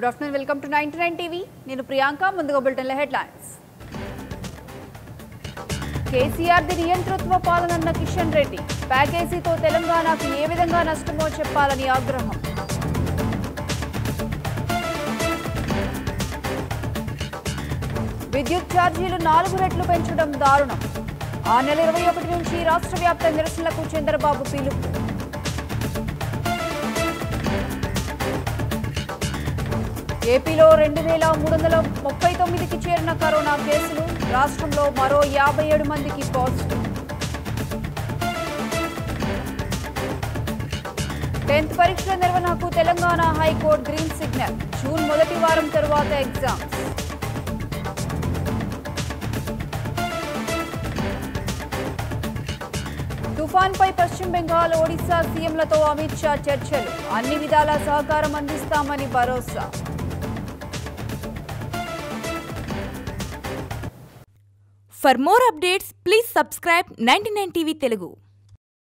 Good afternoon welcome to ninety nine TV నేను ప్రియాంక ముందుగా బులెటిన్ల headlines KCR the నియంతృత్వ పాలనన్న కిషన్ రెడ్డి ప్యాకేజీతో తెలంగాణకు ఏ విధంగా నష్టమో చెప్పాలని ఆగ్రహం విద్యుత్ ఛార్జీలు నాలుగు రెట్లు పెంచడం దారుణం ఆ నెల ఇరవై ఒకటి నుంచి రాష్ట్ర వ్యాప్త నిరసనలకు చంద్రబాబు పిలుపు ఏపీలో రెండు వేల మూడు వందల ముప్పై తొమ్మిదికి చేరిన కరోనా కేసులు రాష్ట్రంలో మరో యాభై ఏడు మందికి పాజిటివ్ టెన్త్ పరీక్షల నిర్వహణకు Telangana high court green signal June మొదటి వారం తరువాత ఎగ్జామ్స్ తుఫాన్పై పశ్చిమ బెంగాల్ ఒడిశా సీఎంలతో అమిత్ షా చర్చలు అన్ని విధాల సహకారం అందిస్తామని భరోసా For more updates, please subscribe 99 TV Telugu.